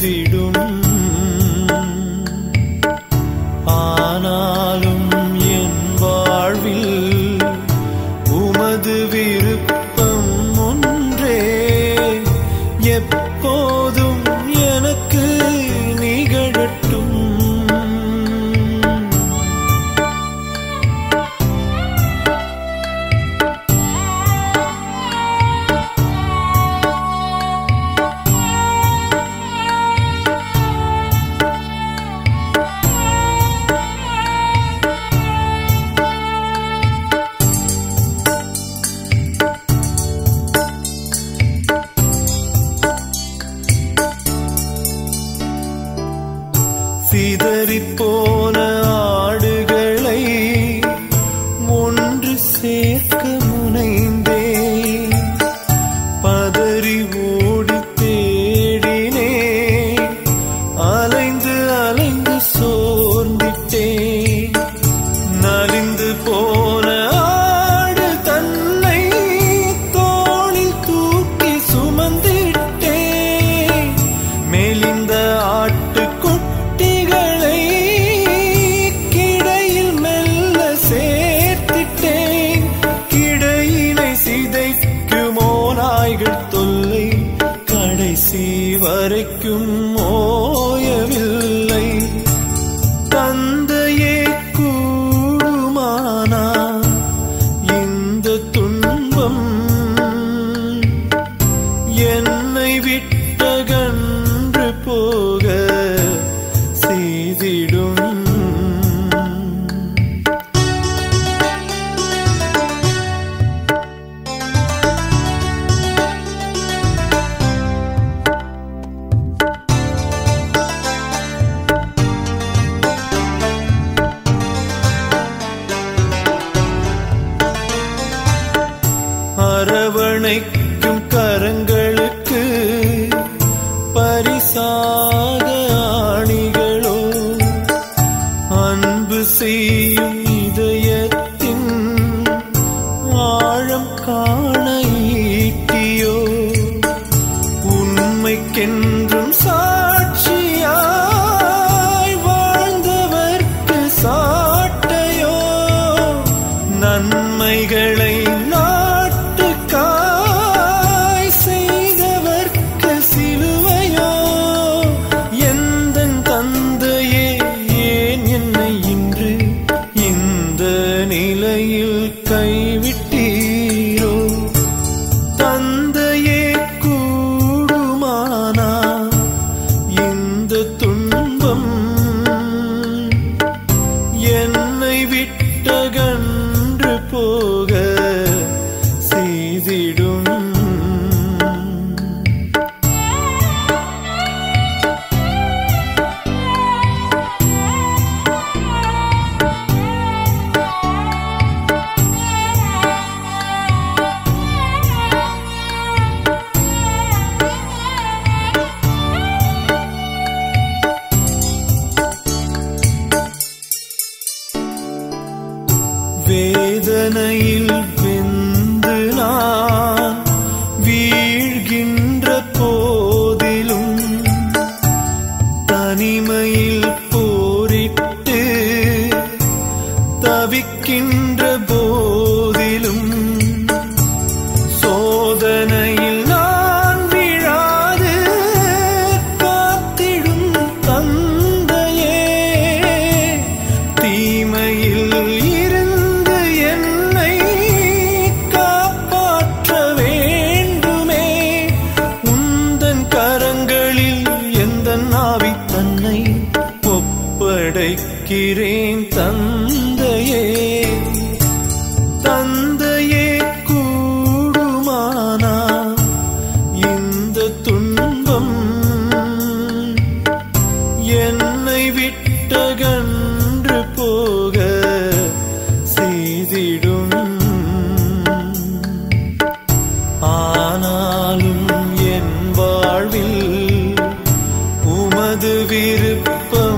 செய்திடும் ஆனாலும் என் வாழ்வில் உமது விருப்பம் ஒன்றே எப்போதும் எனக்கு நிகழட்டும் சிதறிப்போன ஆடுகளை ஒன்று சேர்க்க முனைந்தே பதறி ஓடி தேடினே அலைந்து அலைந்து சோர்ந்திட்டே நலிந்து போன ஆடு தன்னை தோளில் தூக்கி சுமந்திட்டே மெலிந்த ஆட்டுக்குட்டிகளை கிடையில் மெல்ல சேர்த்திட்டேன் கிடையினை சிதைக்குமோ நாய்கள் தொல்லை கடைசி வரைக்கும் ஓயவில்லை தந்தையே கூடுமானா இந்த துன்பம் என்னை விட்டகன்று போக செய்திடும் அரவணைக்கும் கரங்களுக்கு பரிசாக ஆணிகளோ அன்பு செய்யும் இதயத்தின் ஆழம் காண ஈட்டியோ உண்மைக்கென்றும் சாட்சியாய் வாழ்ந்தவர்க்கு சாட்டையோ நன்மைகளை நாட்டுக்காய் செய்தவர்க்கு சிலுவையோ எந்தன் தந்தையே ஏன் என்னை இன்று இந்த நிலையில் கைவிட்டீரோ தந்தையே கூடுமானா இந்த துன்பம் என்னை விட்டகன்று போக செய்திடும் வேதனையில் வெந்து நான் வீழ்கின்ற போதிலும் தனிமையில் போரிட்டு தவிக்கின்ற போதிலும் சோதனையில் நான் விழாது காத்திடும் தந்தையே தீமையில் இருந்து என்னை காப்பாற்ற வேண்டுமே உந்தன் கரங்களில் எந்த நாவி தன்னை ஒப்படைக்கிறேன் தந்தையே தந்தையே கூடுமானா இந்த துன்பம் என்னை விட்டகன்று போக செய்திடும் ஆனாலும் என் வாழ்வில் உமது விருப்பம்